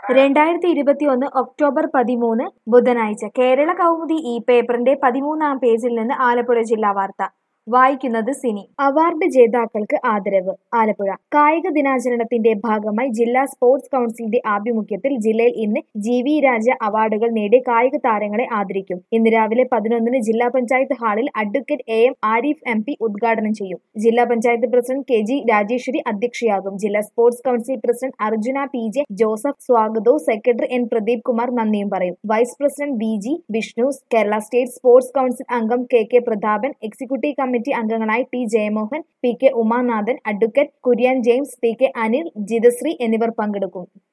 രണ്ടായിരത്തി ഇരുപത്തിയൊന്ന് ഒക്ടോബർ പതിമൂന്ന് ബുധനാഴ്ച കേരള കൗമുദി ഈ പേപ്പറിന്റെ പതിമൂന്നാം പേജിൽ നിന്ന് ആലപ്പുഴ ജില്ലാ വാർത്ത വായിക്കുന്നത് സിനി അവാർഡ് ജേതാക്കൾക്ക് ആദരവ് ആലപ്പുഴ കായിക ദിനാചരണത്തിന്റെ ഭാഗമായി ജില്ലാ സ്പോർട്സ് കൗൺസിലിന്റെ ആഭിമുഖ്യത്തിൽ ജില്ലയിൽ ഇന്ന് ജി വി രാജ അവാർഡുകൾ നേടിയ കായിക താരങ്ങളെ ആദരിക്കും ഇന്ന് രാവിലെ പതിനൊന്നിന് ജില്ലാ പഞ്ചായത്ത് ഹാളിൽ advocate A M Arif M P ഉദ്ഘാടനം ചെയ്യും ജില്ലാ panchayat president K G Rajeswari അധ്യക്ഷയാകും ജില്ലാ sports council president Arjuna P J Joseph സ്വാഗതവും സെക്രട്ടറി എൻ പ്രദീപ് കുമാർ നന്ദിയും പറയും vice president V G Vishnu Kerala state sports council അംഗം K K Prathapan executive committee അംഗങ്ങളായി T Jayamohan P K Umanathan advocate Kurian James P K Anil Jithasree എന്നിവർ പങ്കെടുക്കും